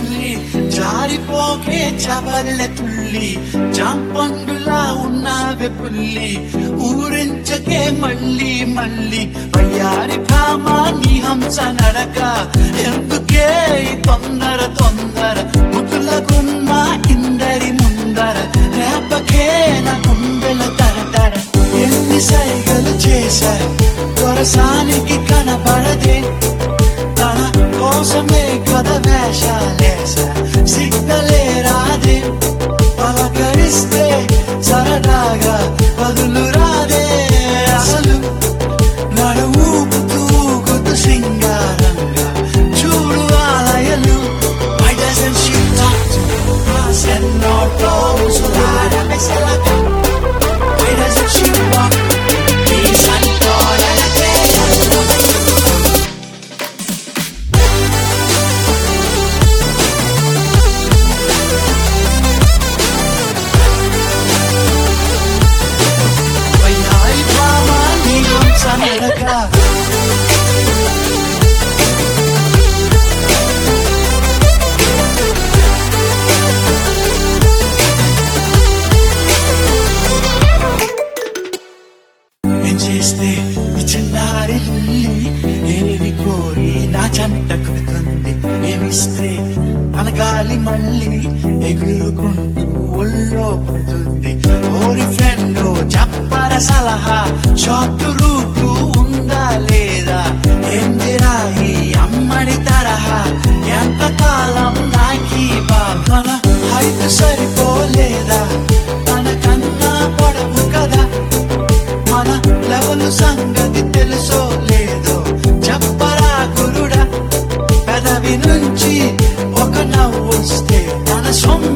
బుల్లి జారిపోకే చవల్లె తుల్లి జాంపండులా ఉన్నావే పుల్లి ఊరించకే మళ్ళీ మళ్ళీ వయ్యారి భామ నీ హంస నడక ఎందుకే ఈ తొందర తొందర ముతులకున్న ఇందరి ముందర రేపకే నా గుండెల తరతర ఎన్ని సైగలు చేశారు దొరసానికి కనపడదే తన కోసమే కథ వేషాలేసా సిగ్నలే రాదే పలకరిస్తే సరదాగా బదులు రాదే అసలు నడువుతూ గుర్తు శృంగారంగా చూడు ఆలయలు Why doesn't she talk to me? I said no clothes, rara me se la Why doesn't she walk? Please, Antonia, la వయ్యారి భామ నీ హంస నడక ఏం చేస్తే ఈ చిన్నారి లుల్లి ఏవి కోరి నా చెంట కుడుతుంది ఏమిస్తే అనగాలి మళ్ళీ ఎగురుకుంటూ ఒళ్ళో పడుతుంది ఓరి ఫ్రెండ్ చెప్పర సలహా షార్ట్ రూపు ఉందా లేదా ఏందిరా ఈ అమ్మడి తరహా ఎంతకాలం నాకీ బాధన హైట్ సరిపోలేదా తనకన్నా పొడవు కదా మన లెవెల్ సంగతి తెలుసో లేదో చెప్పరా గురుడా పెదవి నుంచి ఒక నవ్వు వస్తే తన సొమ్ము